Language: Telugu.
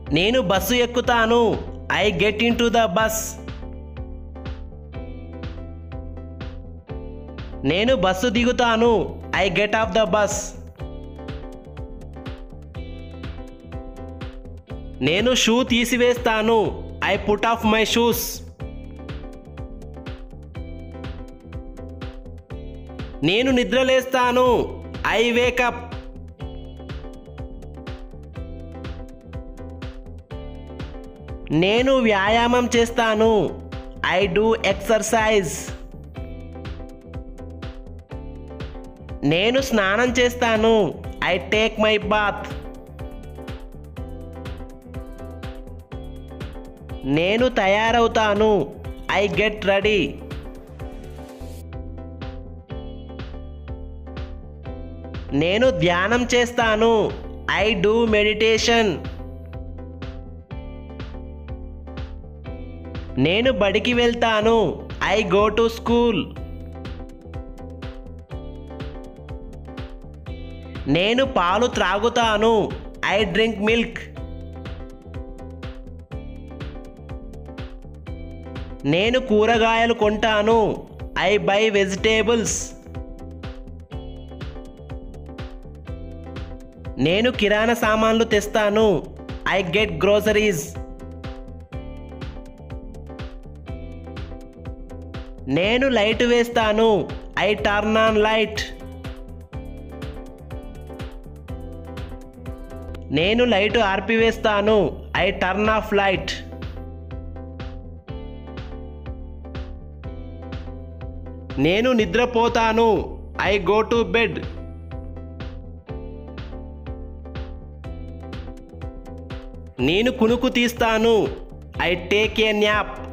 నేను బస్సు ఎక్కుతాను I get in to the bus నేను బస్సు దిగుతాను I get off the bus నేను షూ తీసివేస్తాను I put off my shoes నేను నిద్రలేస్తాను ఐ వేకప్ నేను వ్యాయామం చేస్తాను ఐ డూ ఎక్సర్సైజ్ నేను స్నానం చేస్తాను ఐ టేక్ మై బాత్ నేను తయారవుతాను ఐ గెట్ రెడీ నేను ధ్యానం చేస్తాను ఐ డూ మెడిటేషన్ నేను బడికి వెళ్తాను ఐ గో టు స్కూల్ నేను పాలు త్రాగుతాను ఐ డ్రింక్ మిల్క్ నేను కూరగాయలు కొంటాను ఐ బై వెజిటేబుల్స్ నేను కిరాణా సామాన్లు తెస్తాను ఐ గెట్ గ్రోసరీస్ నేను లైట్ వేస్తాను ఐ టర్న్ ఆన్ లైట్ నేను లైట్ ఆర్పివేస్తాను ఐ టర్న్ ఆఫ్ లైట్ నేను నిద్రపోతాను ఐ గో టు బెడ్ నేను కునుకు తీస్తాను ఐ టేక్ ఏ న్యాప్